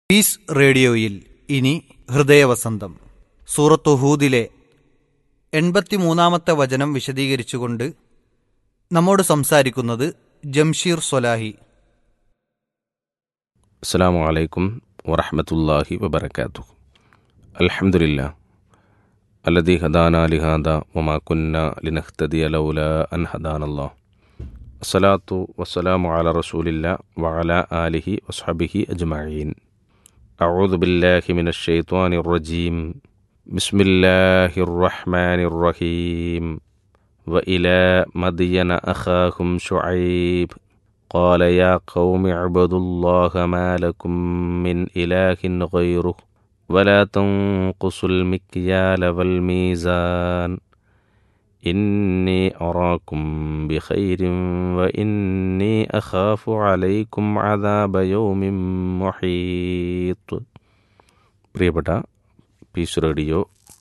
piece റേഡിയോയിൽ ഇനി ഹൃദയവസന്തം സൂറത്തു ഹൂദിലെ എൺപത്തിമൂന്നാമത്തെ വചനം വിശദീകരിച്ചുകൊണ്ട് നമ്മോട് സംസാരിക്കുന്നത് ജംഷീർ സൊലാഹി അസ്സാം വലൈക്കും വറഹമത്തല്ലാഹി വബർക്കാത്തു അൽഹംദുലില്ല അല്ലദി ഹദാന ലിഹാദ വമാ കുന്ന ലിനഹ്തദി ലൗല അൻ ഹദാനല്ലാ അസ്സലാത്തു വസ്സലാമു അല റസൂലില്ല വഅല ആലിഹി വസ്ഹബിഹി അജ്മഈൻ أعوذ بالله من الشيطان الرجيم بسم الله الرحمن الرحيم وإلى مدين أخاهم شعيب قال يا قوم اعبدوا الله ما لكم من إله غيره ولا تنقصوا المكيال والميزان إني أراكم بخير وإني أخاف عليكم عذاب يوم محيط പ്രിയപ്പെട്ട പീസ് റേഡിയോ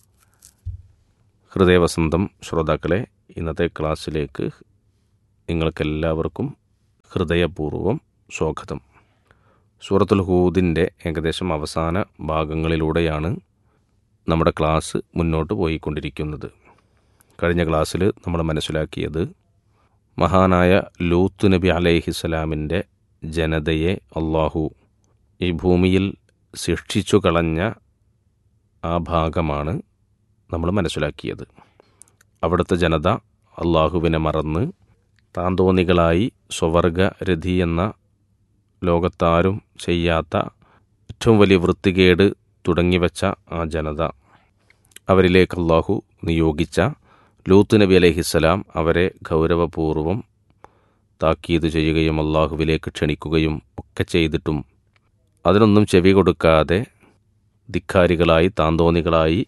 ഹൃദയവസന്തം ശ്രോതാക്കളെ ഇന്നത്തെ ക്ലാസ്സിലേക്ക് നിങ്ങൾക്കെല്ലാവർക്കും ഹൃദയപൂർവ്വം സ്വാഗതം സൂറത്തുൽ ഹൂദിൻ്റെ ഏകദേശം അവസാന ഭാഗങ്ങളിലൂടെയാണ് നമ്മുടെ ക്ലാസ് മുന്നോട്ട് പോയിക്കൊണ്ടിരിക്കുന്നത് കഴിഞ്ഞ ക്ലാസ്സിൽ നമ്മൾ മനസ്സിലാക്കിയത് മഹാനായ ലൂത്ത് നബി അലൈഹിസ്സലാമിൻ്റെ ജനതയെ അള്ളാഹു ഈ ഭൂമിയിൽ ശിക്ഷിച്ചു കളഞ്ഞ ആ ഭാഗമാണ് നമ്മൾ മനസ്സിലാക്കിയത് അവിടുത്തെ ജനത അള്ളാഹുവിനെ മറന്ന് താന്തോന്നികളായി സ്വവർഗരഥി എന്ന ലോകത്താരും ചെയ്യാത്ത ഏറ്റവും വലിയ വൃത്തികേട് തുടങ്ങിവെച്ച ആ ജനത അവരിലേക്ക് അള്ളാഹു നിയോഗിച്ച ലൂത്ത് നബി അലഹിസ്സലാം അവരെ ഗൗരവപൂർവം താക്കീത് ചെയ്യുകയും അള്ളാഹുവിലേക്ക് ക്ഷണിക്കുകയും ഒക്കെ ചെയ്തിട്ടും അതിനൊന്നും ചെവി കൊടുക്കാതെ ധിക്കാരികളായി താന്തോന്നികളായി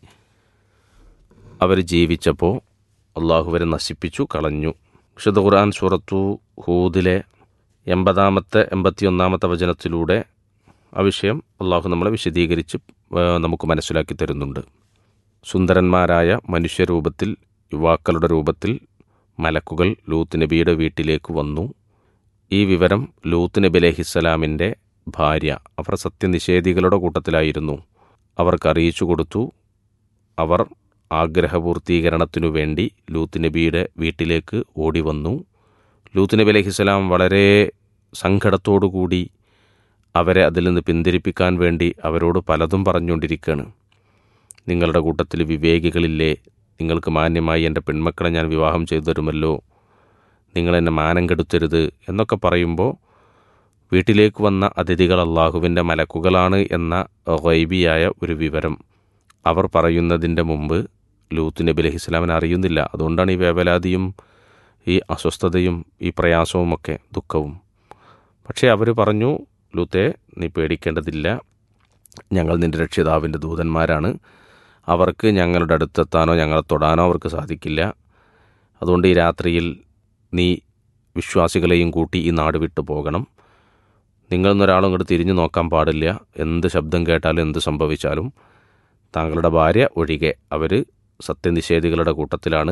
അവർ ജീവിച്ചപ്പോൾ അള്ളാഹുവരെ നശിപ്പിച്ചു കളഞ്ഞു വിശുദ്ധ ഖുർആൻ സൂറത്തു ഹൂദിലെ എൺപതാമത്തെ എൺപത്തിയൊന്നാമത്തെ വചനത്തിലൂടെ ആ വിഷയം അള്ളാഹു നമ്മളെ വിശദീകരിച്ച് നമുക്ക് മനസ്സിലാക്കി തരുന്നുണ്ട് സുന്ദരന്മാരായ മനുഷ്യരൂപത്തിൽ യുവാക്കളുടെ രൂപത്തിൽ മലക്കുകൾ ലൂത്ത് നബിയുടെ വീട്ടിലേക്ക് വന്നു ഈ വിവരം ലൂത്ത് നബി അലഹിസ്സലാമിൻ്റെ ഭാര്യ അവർ സത്യനിഷേധികളുടെ കൂട്ടത്തിലായിരുന്നു അവർക്ക് അറിയിച്ചു കൊടുത്തു അവർ ആഗ്രഹപൂർത്തീകരണത്തിനു വേണ്ടി ലൂത്ത് നബിയുടെ വീട്ടിലേക്ക് ഓടി വന്നു ലൂത്ത് നബി അലഹിസ്സലാം വളരെ സങ്കടത്തോടുകൂടി അവരെ അതിൽ നിന്ന് പിന്തിരിപ്പിക്കാൻ വേണ്ടി അവരോട് പലതും പറഞ്ഞുകൊണ്ടിരിക്കുകയാണ് നിങ്ങളുടെ കൂട്ടത്തിൽ വിവേകികളില്ലേ നിങ്ങൾക്ക് മാന്യമായി എൻ്റെ പെൺമക്കളെ ഞാൻ വിവാഹം ചെയ്തു തരുമല്ലോ നിങ്ങളെന്നെ മാനം കെടുത്തരുത് എന്നൊക്കെ പറയുമ്പോൾ വീട്ടിലേക്ക് വന്ന അതിഥികൾ അള്ളാഹുവിൻ്റെ മലക്കുകളാണ് എന്ന വൈബിയായ ഒരു വിവരം അവർ പറയുന്നതിൻ്റെ മുമ്പ് ലൂത്ത് നബി അലഹി ഇസ്ലാമിനെ അറിയുന്നില്ല അതുകൊണ്ടാണ് ഈ വേവലാതിയും ഈ അസ്വസ്ഥതയും ഈ പ്രയാസവുമൊക്കെ ദുഃഖവും പക്ഷേ അവർ പറഞ്ഞു ലൂത്തെ നീ പേടിക്കേണ്ടതില്ല ഞങ്ങൾ നിൻ്റെ രക്ഷിതാവിൻ്റെ ദൂതന്മാരാണ് അവർക്ക് ഞങ്ങളുടെ അടുത്തെത്താനോ ഞങ്ങളെ തൊടാനോ അവർക്ക് സാധിക്കില്ല അതുകൊണ്ട് ഈ രാത്രിയിൽ നീ വിശ്വാസികളെയും കൂട്ടി ഈ നാട് വിട്ടു പോകണം നിങ്ങളൊന്നൊരാളും ഇങ്ങോട്ട് തിരിഞ്ഞു നോക്കാൻ പാടില്ല എന്ത് ശബ്ദം കേട്ടാലും എന്ത് സംഭവിച്ചാലും താങ്കളുടെ ഭാര്യ ഒഴികെ അവർ സത്യനിഷേധികളുടെ കൂട്ടത്തിലാണ്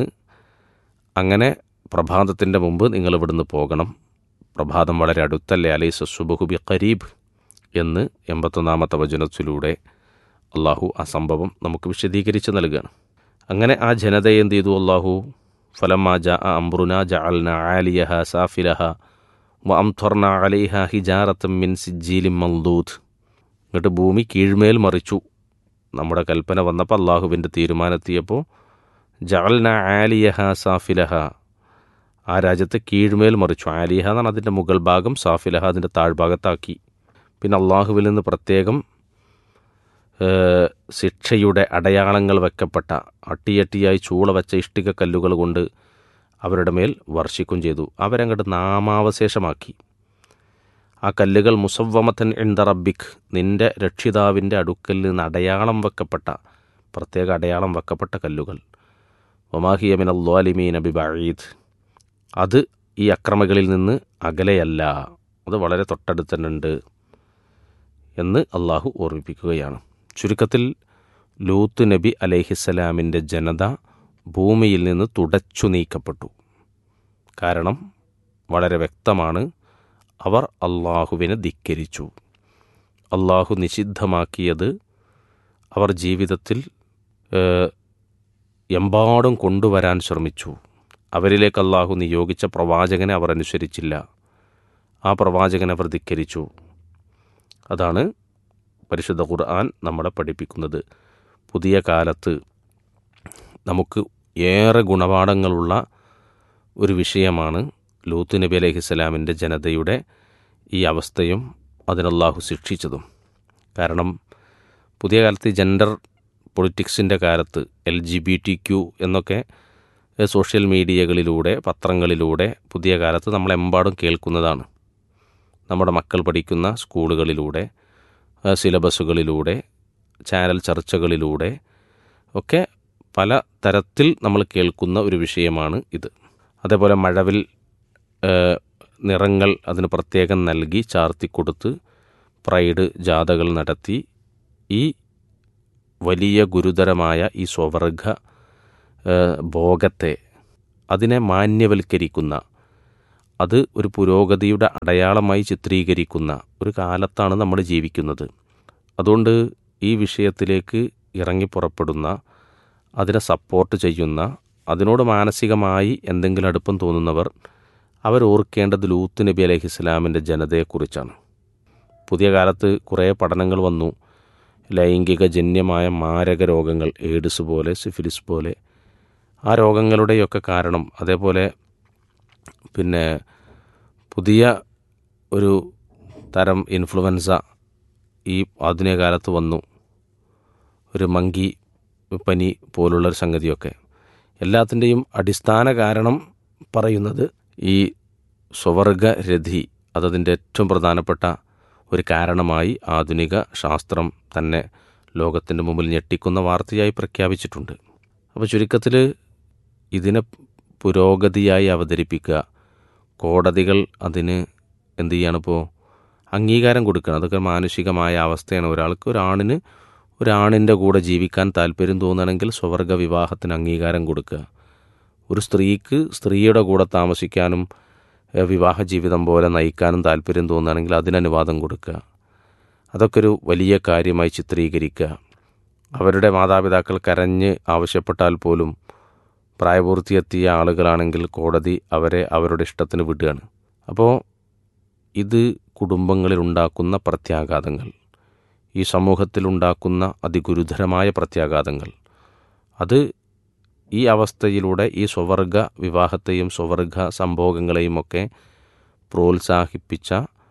അങ്ങനെ പ്രഭാതത്തിൻ്റെ മുമ്പ് നിങ്ങൾ ഇവിടുന്ന് പോകണം പ്രഭാതം വളരെ അടുത്തല്ലേ അലൈ സസുബഹുബി ഖരീബ് എന്ന് എൺപത്തൊന്നാമത്തെ വചനത്തിലൂടെ അള്ളാഹു ആ സംഭവം നമുക്ക് വിശദീകരിച്ച് നൽകുകയാണ് അങ്ങനെ ആ ജനതയെ എന്ത് ചെയ്തു അള്ളാഹു ഫലമാ ജ അംബ്രുന ജഅൽന ആലിയഹ സാഫിലഹ വ അംത്വർന അലൈഹ ഹിജാറത്തം മിൻ സിജീലിം മൽദൂദ് എന്നിട്ട് ഭൂമി കീഴ്മേൽ മറിച്ചു നമ്മുടെ കൽപ്പന വന്നപ്പോൾ അള്ളാഹുവിൻ്റെ തീരുമാനത്തിയപ്പോൾ ജഅൽന ആലിയഹ സാഫിലഹ ആ രാജ്യത്തെ കീഴ്മേൽ മറിച്ചു ആലിഹ എന്നാണ് അതിൻ്റെ മുകൾ ഭാഗം സാഫിലഹ അതിൻ്റെ താഴ്ഭാഗത്താക്കി പിന്നെ അള്ളാഹുവിൽ നിന്ന് പ്രത്യേകം ശിക്ഷയുടെ അടയാളങ്ങൾ വെക്കപ്പെട്ട അട്ടിയട്ടിയായി ചൂള വെച്ച ഇഷ്ടിക കല്ലുകൾ കൊണ്ട് അവരുടെ മേൽ വർഷിക്കും ചെയ്തു അവരങ്ങോട്ട് നാമാവശേഷമാക്കി ആ കല്ലുകൾ മുസവമത്തൻ എന്ത റബ്ബിഖ് നിന്റെ രക്ഷിതാവിൻ്റെ അടുക്കൽ നിന്ന് അടയാളം വെക്കപ്പെട്ട പ്രത്യേക അടയാളം വെക്കപ്പെട്ട കല്ലുകൾ ഒമാഹിയമിൻ അള്ളാലിമീൻ അബിബീദ് അത് ഈ അക്രമകളിൽ നിന്ന് അകലെയല്ല അത് വളരെ തൊട്ടടുത്ത് തന്നെ ഉണ്ട് എന്ന് അള്ളാഹു ഓർമ്മിപ്പിക്കുകയാണ് ചുരുക്കത്തിൽ ലൂത്ത് നബി അലൈഹിസ്സലാമിൻ്റെ ജനത ഭൂമിയിൽ നിന്ന് തുടച്ചു നീക്കപ്പെട്ടു കാരണം വളരെ വ്യക്തമാണ് അവർ അള്ളാഹുവിനെ ധിക്കരിച്ചു അള്ളാഹു നിഷിദ്ധമാക്കിയത് അവർ ജീവിതത്തിൽ ഏഹ്, എമ്പാടും കൊണ്ടുവരാൻ ശ്രമിച്ചു അവരിലേക്ക് അള്ളാഹു നിയോഗിച്ച പ്രവാചകനെ അവർ അനുസരിച്ചില്ല ആ പ്രവാചകനെ അവർ ധിക്കരിച്ചു അതാണ് പരിശുദ്ധ ഖുർആൻ നമ്മളെ പഠിപ്പിക്കുന്നത് പുതിയ കാലത്ത് നമുക്ക് ഏറെ ഗുണപാഠങ്ങളുള്ള ഒരു വിഷയമാണ് ലൂത്ത് നബി അലൈഹിസ്സലാമിൻ്റെ ജനതയുടെ ഈ അവസ്ഥയും അതിനല്ലാഹു ശിക്ഷിച്ചതും കാരണം പുതിയ കാലത്ത് ജെൻഡർ പൊളിറ്റിക്സിൻ്റെ കാലത്ത് L G B T Q എന്നൊക്കെ ഏഹ്, സോഷ്യൽ മീഡിയകളിലൂടെ പത്രങ്ങളിലൂടെ പുതിയ കാലത്ത് നമ്മളെമ്പാടും കേൾക്കുന്നതാണ് നമ്മുടെ മക്കൾ പഠിക്കുന്ന സ്കൂളുകളിലൂടെ ഏഹ്, സിലബസുകളിലൂടെ ചാനൽ ചർച്ചകളിലൂടെ ഒക്കെ പല തരത്തിൽ നമ്മൾ കേൾക്കുന്ന ഒരു വിഷയമാണ് ഇത് അതേപോലെ മഴവിൽ ഏഹ്, നിറങ്ങൾ അതിന് പ്രത്യേകം നൽകി ചാർത്തിക്കൊടുത്ത് പ്രൈഡ് ജാഥകൾ നടത്തി ഈ വലിയ ഗുരുതരമായ ഈ സ്വവർഗ ഏഹ്, ഭോഗത്തെ അതിനെ മാന്യവൽക്കരിക്കുന്ന അത് ഒരു പുരോഗതിയുടെ അടയാളമായി ചിത്രീകരിക്കുന്ന ഒരു കാലത്താണ് നമ്മൾ ജീവിക്കുന്നത് അതുകൊണ്ട് ഈ വിഷയത്തിലേക്ക് ഇറങ്ങി പുറപ്പെടുന്ന അതിനെ സപ്പോർട്ട് ചെയ്യുന്ന അതിനോട് മാനസികമായി എന്തെങ്കിലും അടുപ്പം തോന്നുന്നവർ അവർ ഓർക്കേണ്ടത് ലൂത്ത് നബി അലൈഹി ഇസ്ലാമിൻ്റെ ജനതയെക്കുറിച്ചാണ് പുതിയ കാലത്ത് കുറേ പഠനങ്ങൾ വന്നു ലൈംഗിക ജന്യമായ മാരക രോഗങ്ങൾ എയ്ഡ്സ് പോലെ സിഫിലിസ് പോലെ ആ രോഗങ്ങളുടെയൊക്കെ കാരണം അതേപോലെ പിന്നെ പുതിയ ഒരു തരം ഇൻഫ്ലുവൻസ ഈ ആധുനിക കാലത്ത് വന്നു ഒരു മങ്കി പനി പോലുള്ളൊരു സംഗതിയൊക്കെ എല്ലാത്തിൻ്റെയും അടിസ്ഥാന കാരണം പറയുന്നത് ഈ സ്വവർഗരതി അതതിൻ്റെ ഏറ്റവും പ്രധാനപ്പെട്ട ഒരു കാരണമായി ആധുനിക ശാസ്ത്രം തന്നെ ലോകത്തിൻ്റെ മുമ്പിൽ ഞെട്ടിക്കുന്ന വാർത്തയായി പ്രഖ്യാപിച്ചിട്ടുണ്ട് അപ്പോൾ ചുരുക്കത്തിൽ ഇതിനെ പുരോഗതിയായി അവതരിപ്പിക്കുക കോടതികൾ അതിന് എന്ത് ചെയ്യാണിപ്പോൾ അംഗീകാരം കൊടുക്കണം അതൊക്കെ മാനുഷികമായ അവസ്ഥയാണ് ഒരാൾക്ക് ഒരാണിന് ഒരാണിൻ്റെ കൂടെ ജീവിക്കാൻ താല്പര്യം തോന്നുകയാണെങ്കിൽ സ്വവർഗ വിവാഹത്തിന് അംഗീകാരം കൊടുക്കുക ഒരു സ്ത്രീക്ക് സ്ത്രീയുടെ കൂടെ താമസിക്കാനും ഏഹ്, വിവാഹ ജീവിതം പോലെ നയിക്കാനും താല്പര്യം തോന്നുകയാണെങ്കിൽ അതിന് അനുവാദം കൊടുക്കുക അതൊക്കെ ഒരു വലിയ കാര്യമായി ചിത്രീകരിക്കുക അവരുടെ മാതാപിതാക്കൾ കരഞ്ഞ് ആവശ്യപ്പെട്ടാൽ പോലും പ്രായപൂർത്തിയെത്തിയ ആളുകളാണെങ്കിൽ കോടതി അവരെ അവരുടെ ഇഷ്ടത്തിന് വിടുകയാണ് അപ്പോൾ ഇത് കുടുംബങ്ങളിൽ ഉണ്ടാക്കുന്ന പ്രത്യാഘാതങ്ങൾ ഈ സമൂഹത്തിൽ ഉണ്ടാക്കുന്ന അതിഗുരുതരമായ പ്രത്യാഘാതങ്ങൾ അത് ഈ അവസ്ഥയിലൂടെ ഈ സ്വവർഗ വിവാഹത്തെയും സ്വവർഗ സംഭോഗങ്ങളെയും ഒക്കെ പ്രോത്സാഹിപ്പിച്ച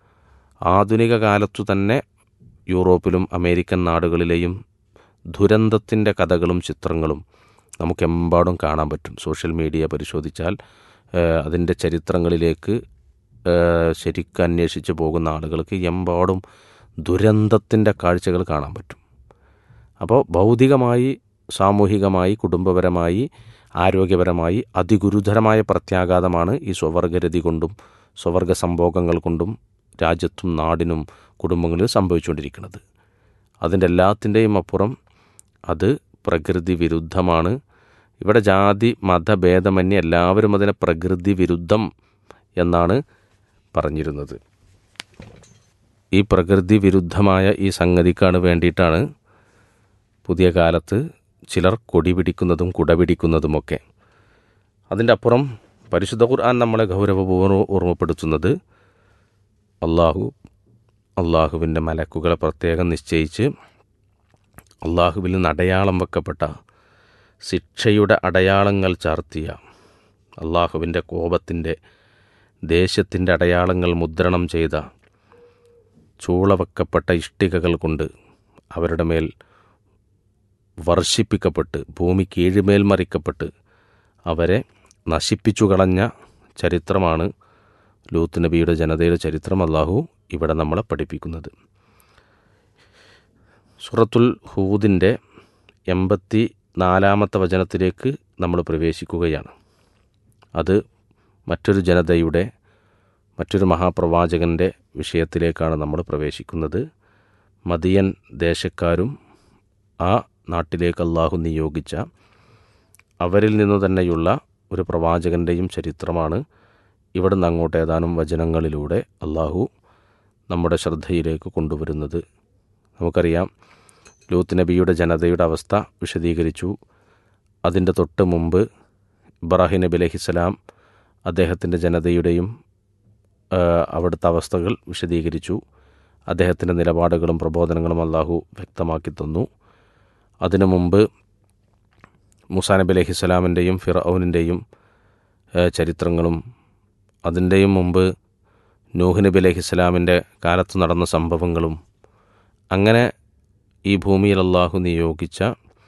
ആധുനിക കാലത്തു തന്നെ യൂറോപ്പിലും അമേരിക്കൻ നാടുകളിലെയും ദുരന്തത്തിൻ്റെ കഥകളും ചിത്രങ്ങളും നമുക്കെമ്പാടും കാണാൻ പറ്റും സോഷ്യൽ മീഡിയ പരിശോധിച്ചാൽ ഏഹ്, അതിൻ്റെ ചരിത്രങ്ങളിലേക്ക് ഏഹ്, ശരിക്കും അന്വേഷിച്ച് പോകുന്ന ആളുകൾക്ക് എമ്പാടും ദുരന്തത്തിൻ്റെ കാഴ്ചകൾ കാണാൻ പറ്റും അപ്പോൾ ഭൗതികമായി സാമൂഹികമായി കുടുംബപരമായി ആരോഗ്യപരമായി അതിഗുരുതരമായ പ്രത്യാഘാതമാണ് ഈ സ്വവർഗരതി കൊണ്ടും സ്വവർഗ സംഭോഗങ്ങൾ കൊണ്ടും രാജ്യത്തും നാടിനും കുടുംബങ്ങളിലും സംഭവിച്ചുകൊണ്ടിരിക്കുന്നത് അതിൻ്റെ എല്ലാത്തിൻ്റെയും അപ്പുറം അത് പ്രകൃതി വിരുദ്ധമാണ് ഇവിടെ ജാതി മതഭേദമന്യേ എല്ലാവരും അതിനെ പ്രകൃതി വിരുദ്ധം എന്നാണ് പറഞ്ഞിരുന്നത് ഈ പ്രകൃതി വിരുദ്ധമായ ഈ സംഗതിക്കാണ് വേണ്ടിയിട്ടാണ് പുതിയ കാലത്ത് ചിലർ കൊടി പിടിക്കുന്നതും കുട പിടിക്കുന്നതുമൊക്കെ അതിൻ്റെ അപ്പുറം പരിശുദ്ധ ഖുർആൻ നമ്മളെ ഗൗരവപൂർവ്വം ഓർമ്മപ്പെടുത്തുന്നത് അള്ളാഹു അള്ളാഹുവിൻ്റെ മലക്കുകളെ പ്രത്യേകം നിശ്ചയിച്ച് അള്ളാഹുവിൽ നിന്ന് അടയാളം വെക്കപ്പെട്ട ശിക്ഷയുടെ അടയാളങ്ങൾ ചാർത്തിയ അള്ളാഹുവിൻ്റെ കോപത്തിൻ്റെ ദേശത്തിൻ്റെ അടയാളങ്ങൾ മുദ്രണം ചെയ്ത ചൂളവെക്കപ്പെട്ട ഇഷ്ടികകൾ കൊണ്ട് അവരുടെ മേൽ വർഷിപ്പിക്കപ്പെട്ട് ഭൂമി കീഴ്മേൽ മറിക്കപ്പെട്ട് അവരെ നശിപ്പിച്ചു കളഞ്ഞ ചരിത്രമാണ് ലൂത്ത് നബിയുടെ ജനതയുടെ ചരിത്രം അള്ളാഹു ഇവിടെ നമ്മളെ പഠിപ്പിക്കുന്നത് സുറത്തുൽ ഹൂദിൻ്റെ എൺപത്തി നാലാമത്തെ വചനത്തിലേക്ക് നമ്മൾ പ്രവേശിക്കുകയാണ് അത് മറ്റൊരു ജനതയുടെ മറ്റൊരു മഹാപ്രവാചകൻ്റെ വിഷയത്തിലേക്കാണ് നമ്മൾ പ്രവേശിക്കുന്നത് മദിയൻ ദേശക്കാരും ആ നാട്ടിലേക്ക് അള്ളാഹു നിയോഗിച്ച അവരിൽ നിന്നു തന്നെയുള്ള ഒരു പ്രവാചകൻ്റെയും ചരിത്രമാണ് ഇവിടുന്ന് അങ്ങോട്ട് ഏതാനും വചനങ്ങളിലൂടെ അള്ളാഹു നമ്മുടെ ശ്രദ്ധയിലേക്ക് കൊണ്ടുവരുന്നത് നമുക്കറിയാം ലൂത്ത് നബിയുടെ ജനതയുടെ അവസ്ഥ വിശദീകരിച്ചു അതിൻ്റെ തൊട്ട് മുമ്പ് ഇബ്രാഹിം നബി അലഹിസ്സലാം അദ്ദേഹത്തിൻ്റെ ജനതയുടെയും ആ, അവിടുത്തെ അവസ്ഥകൾ വിശദീകരിച്ചു അദ്ദേഹത്തിൻ്റെ നിലപാടുകളും പ്രബോധനങ്ങളും അള്ളാഹു വ്യക്തമാക്കി തന്നു അതിനു മുമ്പ് മൂസാ നബി അലഹിസ്സലാമിൻ്റെയും ഫിറൌനിൻ്റെയും ചരിത്രങ്ങളും അതിൻ്റെയും മുമ്പ് നൂഹ് നബി അലഹിസ്സലാമിൻ്റെ കാലത്ത് നടന്ന സംഭവങ്ങളും അങ്ങനെ ഈ ഭൂമിയിൽ അള്ളാഹു നിയോഗിച്ച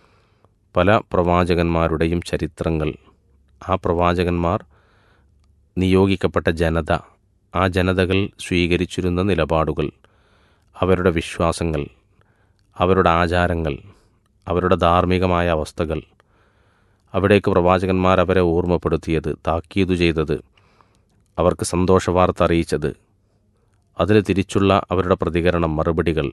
പല പ്രവാചകന്മാരുടെയും ചരിത്രങ്ങൾ ആ പ്രവാചകന്മാർ നിയോഗിക്കപ്പെട്ട ജനത ആ ജനതകൾ സ്വീകരിച്ചിരുന്ന നിലപാടുകൾ അവരുടെ വിശ്വാസങ്ങൾ അവരുടെ ആചാരങ്ങൾ അവരുടെ ധാർമ്മികമായ അവസ്ഥകൾ അവിടേക്ക് പ്രവാചകന്മാർ അവരെ ഓർമ്മപ്പെടുത്തിയത് താക്കീതു ചെയ്തത് അവർക്ക് സന്തോഷവാർത്ത അറിയിച്ചത് അതിന് തിരിച്ചുള്ള അവരുടെ പ്രതികരണം മറുപടികൾ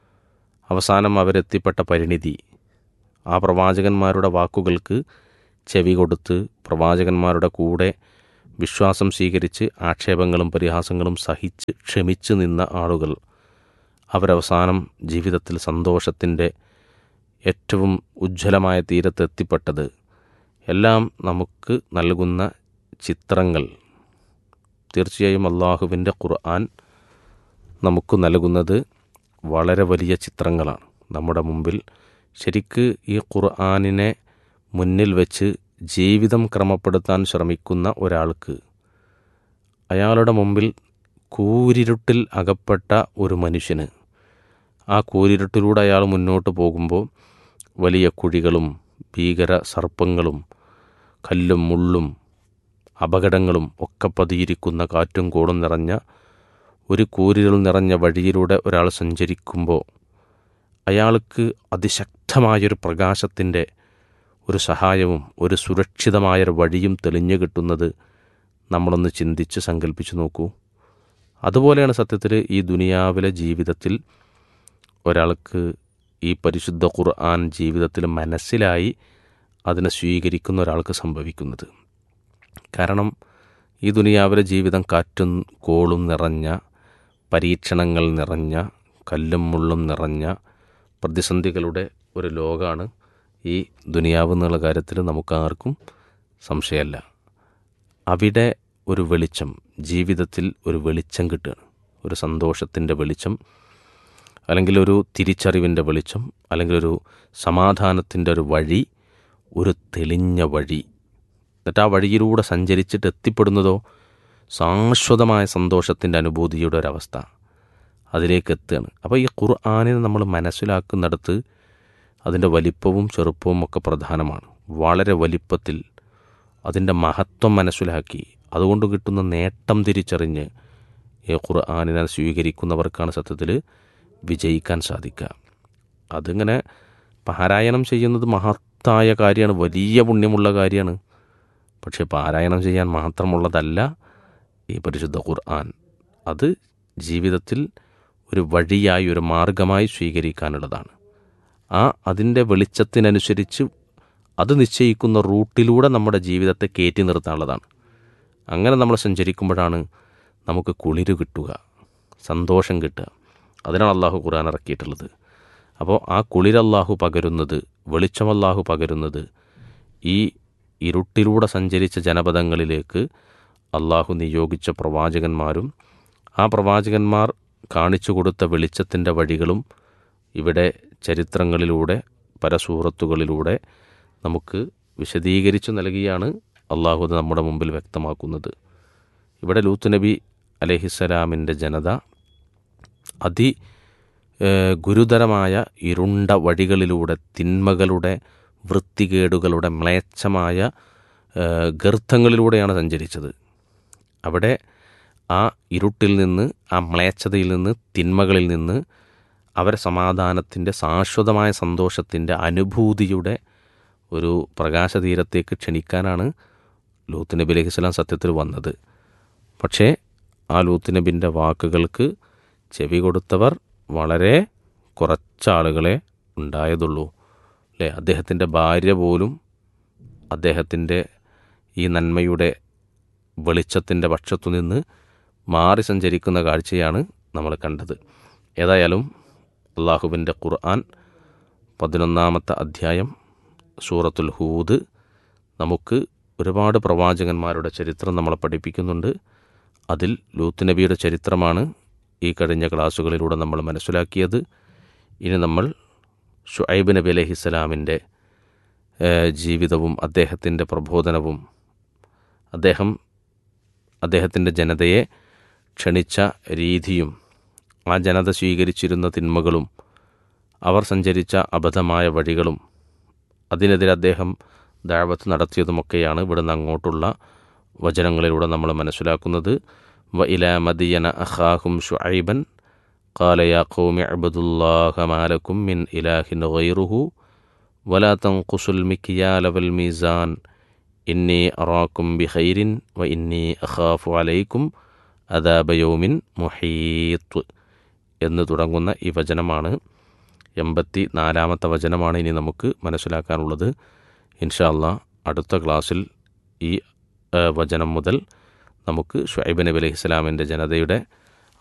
അവസാനം അവരെത്തിപ്പെട്ട പരിണിതി ആ പ്രവാചകന്മാരുടെ വാക്കുകൾക്ക് ചെവി കൊടുത്ത് പ്രവാചകന്മാരുടെ കൂടെ വിശ്വാസം സ്വീകരിച്ച് ആക്ഷേപങ്ങളും പരിഹാസങ്ങളും സഹിച്ച് ക്ഷമിച്ച് നിന്ന ആളുകൾ അവരവസാനം ജീവിതത്തിൽ സന്തോഷത്തിൻ്റെ ഏറ്റവും ഉജ്ജ്വലമായ തീരത്തെത്തിപ്പെട്ടത് എല്ലാം നമുക്ക് നൽകുന്ന ചിത്രങ്ങൾ തീർച്ചയായും അള്ളാഹുവിൻ്റെ ഖുർആൻ നമുക്ക് നൽകുന്നത് വളരെ വലിയ ചിത്രങ്ങളാണ് നമ്മുടെ മുമ്പിൽ ശരിക്ക് ഈ ഖുർആനിനെ മുന്നിൽ വെച്ച് ജീവിതം ക്രമപ്പെടുത്താൻ ശ്രമിക്കുന്ന ഒരാൾക്ക് അയാളുടെ മുമ്പിൽ കൂരിരുട്ടിൽ അകപ്പെട്ട ഒരു മനുഷ്യന് ആ കൂരിരുട്ടിലൂടെ അയാൾ മുന്നോട്ട് പോകുമ്പോൾ വലിയ കുഴികളും ഭീകര സർപ്പങ്ങളും കല്ലും മുള്ളും അപകടങ്ങളും ഒക്കെ പതിയിരിക്കുന്ന കാറ്റും കോടും നിറഞ്ഞ ഒരു കൂരിരുൾ നിറഞ്ഞ വഴിയിലൂടെ ഒരാൾ സഞ്ചരിക്കുമ്പോൾ അയാൾക്ക് അതിശക്തമായൊരു പ്രകാശത്തിൻ്റെ ഒരു സഹായവും ഒരു സുരക്ഷിതമായൊരു വഴിയും തെളിഞ്ഞു കിട്ടുന്നത് നമ്മളൊന്ന് ചിന്തിച്ച് സങ്കല്പിച്ച് നോക്കൂ അതുപോലെയാണ് സത്യത്തിൽ ഈ ദുനിയാവിലെ ജീവിതത്തിൽ ഒരാൾക്ക് ഈ പരിശുദ്ധ ഖുർആൻ ജീവിതത്തിൽ മനസ്സിലായി അതിനെ സ്വീകരിക്കുന്ന ഒരാൾക്ക് സംഭവിക്കുന്നത് കാരണം ഈ ദുനിയാവിലെ ജീവിതം കാറ്റും കോളും നിറഞ്ഞ പരീക്ഷണങ്ങൾ നിറഞ്ഞ കല്ലും മുള്ളും നിറഞ്ഞ പ്രതിസന്ധികളുടെ ഒരു ലോകമാണ് ഈ ദുനിയാവ് എന്നുള്ള കാര്യത്തിൽ നമുക്കാർക്കും സംശയമല്ല അവിടെ ഒരു വെളിച്ചം ജീവിതത്തിൽ ഒരു വെളിച്ചം കിട്ടുകയാണ് ഒരു സന്തോഷത്തിൻ്റെ വെളിച്ചം അല്ലെങ്കിൽ ഒരു തിരിച്ചറിവിൻ്റെ വെളിച്ചം അല്ലെങ്കിൽ ഒരു സമാധാനത്തിൻ്റെ ഒരു വഴി ഒരു തെളിഞ്ഞ വഴി എന്നിട്ട് ആ വഴിയിലൂടെ സഞ്ചരിച്ചിട്ട് എത്തിപ്പെടുന്നതോ ശാശ്വതമായ സന്തോഷത്തിൻ്റെ അനുഭൂതിയുടെ ഒരവസ്ഥ അതിലേക്ക് എത്തുകയാണ് അപ്പോൾ ഈ ഖുർആാനിനെ നമ്മൾ മനസ്സിലാക്കുന്നിടത്ത് അതിൻ്റെ വലിപ്പവും ചെറുപ്പവും ഒക്കെ പ്രധാനമാണ് വളരെ വലിപ്പത്തിൽ അതിൻ്റെ മഹത്വം മനസ്സിലാക്കി അതുകൊണ്ട് കിട്ടുന്ന നേട്ടം തിരിച്ചറിഞ്ഞ് ഈ ഖുർആാനിനെ സ്വീകരിക്കുന്നവർക്കാണ് സത്യത്തിൽ വിജയിക്കാൻ സാധിക്കുക അതിങ്ങനെ പാരായണം ചെയ്യുന്നത് മഹത്തായ കാര്യമാണ് വലിയ പുണ്യമുള്ള കാര്യമാണ് പക്ഷേ പാരായണം ചെയ്യാൻ മാത്രമുള്ളതല്ല ഈ പരിശുദ്ധ ഖുർആൻ അത് ജീവിതത്തിൽ ഒരു വഴിയായി ഒരു മാർഗമായി സ്വീകരിക്കാനുള്ളതാണ് ആ അതിൻ്റെ വെളിച്ചത്തിനനുസരിച്ച് അത് നിശ്ചയിക്കുന്ന റൂട്ടിലൂടെ നമ്മുടെ ജീവിതത്തെ കയറ്റി നിർത്താനുള്ളതാണ് അങ്ങനെ നമ്മൾ സഞ്ചരിക്കുമ്പോഴാണ് നമുക്ക് കുളിര് കിട്ടുക സന്തോഷം കിട്ടുക അതിനാണ് അള്ളാഹു ഖുർആൻ ഇറക്കിയിട്ടുള്ളത് അപ്പോൾ ആ കുളിരല്ലാഹു പകരുന്നത് വെളിച്ചമല്ലാഹു പകരുന്നത് ഈ ഇരുട്ടിലൂടെ സഞ്ചരിച്ച ജനപദങ്ങളിലേക്ക് അള്ളാഹു നിയോഗിച്ച പ്രവാചകന്മാരും ആ പ്രവാചകന്മാർ കാണിച്ചു കൊടുത്ത വെളിച്ചത്തിൻ്റെ വഴികളും ഇവിടെ ചരിത്രങ്ങളിലൂടെ പരസൂറത്തുകളിലൂടെ നമുക്ക് വിശദീകരിച്ചു നൽകിയാണ് അള്ളാഹു അത് നമ്മുടെ മുമ്പിൽ വ്യക്തമാക്കുന്നത് ഇവിടെ ലൂത്ത് നബി അലഹിസ്സലാമിൻ്റെ ജനത അതി ഏഹ്, ഗുരുതരമായ ഇരുണ്ട വഴികളിലൂടെ തിന്മകളുടെ വൃത്തികേടുകളുടെ മ്ലേച്ഛമായ ഏഹ്, ഗർത്തങ്ങളിലൂടെയാണ് സഞ്ചരിച്ചത് അവിടെ ആ ഇരുട്ടിൽ നിന്ന് ആ മ്ലേച്ഛതയിൽ നിന്ന് തിന്മകളിൽ നിന്ന് അവരെ സമാധാനത്തിൻ്റെ ശാശ്വതമായ സന്തോഷത്തിൻ്റെ അനുഭൂതിയുടെ ഒരു പ്രകാശതീരത്തേക്ക് ക്ഷണിക്കാനാണ് ലൂത്ത് നബി അലൈഹി സ്വലാം സത്യത്തിൽ വന്നത് പക്ഷേ ആ ലൂത്ത് നബിൻ്റെ വാക്കുകൾക്ക് ചെവി കൊടുത്തവർ വളരെ കുറച്ചാളുകളെ ഉണ്ടായതുള്ളൂ അല്ലേ അദ്ദേഹത്തിൻ്റെ ഭാര്യ പോലും അദ്ദേഹത്തിൻ്റെ ഈ നന്മയുടെ വെളിച്ചത്തിൻ്റെ പക്ഷത്തു നിന്ന് മാറി സഞ്ചരിക്കുന്ന കാഴ്ചയാണ് നമ്മൾ കണ്ടത് ഏതായാലും അള്ളാഹുവിൻ്റെ ഖുർആൻ പതിനൊന്നാമത്തെ അധ്യായം സൂറത്തുൽ ഹൂദ് നമുക്ക് ഒരുപാട് പ്രവാചകന്മാരുടെ ചരിത്രം നമ്മളെ പഠിപ്പിക്കുന്നുണ്ട് അതിൽ ലൂത്ത് നബിയുടെ ചരിത്രമാണ് ഈ കഴിഞ്ഞ ക്ലാസ്സുകളിലൂടെ നമ്മൾ മനസ്സിലാക്കിയത് ഇനി നമ്മൾ ഷുഐബ് നബി അലഹിസ്സലാമിൻ്റെ ജീവിതവും അദ്ദേഹത്തിൻ്റെ പ്രബോധനവും അദ്ദേഹം അദ്ദേഹത്തിൻ്റെ ജനതയെ ക്ഷണിച്ച രീതിയും ആ ജനത സ്വീകരിച്ചിരുന്ന തിന്മകളും അവർ സഞ്ചരിച്ച അബദ്ധമായ വഴികളും അതിനെതിരെ അദ്ദേഹം ദാവത്ത് നടത്തിയതുമൊക്കെയാണ് ഇവിടുന്ന് അങ്ങോട്ടുള്ള വചനങ്ങളിലൂടെ നമ്മൾ മനസ്സിലാക്കുന്നത് വ ഇല മദിയന അഖാഹും ഷുഐബൻ قال يا قوم اعبدوا الله ما لكم من إله غيره ولا تنقصوا المكيال والميزان إني أراكم بخير وإني أخاف عليكم അദാബ യൗമിൻ മുഹീത്ത് എന്ന് തുടങ്ങുന്ന ഈ വചനമാണ് എൺപത്തി നാലാമത്തെ വചനമാണ് ഇനി നമുക്ക് മനസ്സിലാക്കാനുള്ളത് ഇൻഷാല്ല അടുത്ത ക്ലാസ്സിൽ ഈ വചനം മുതൽ നമുക്ക് ഷുഐബ് നബി അലൈഹി ഇസ്ലാമിൻ്റെ ജനതയുടെ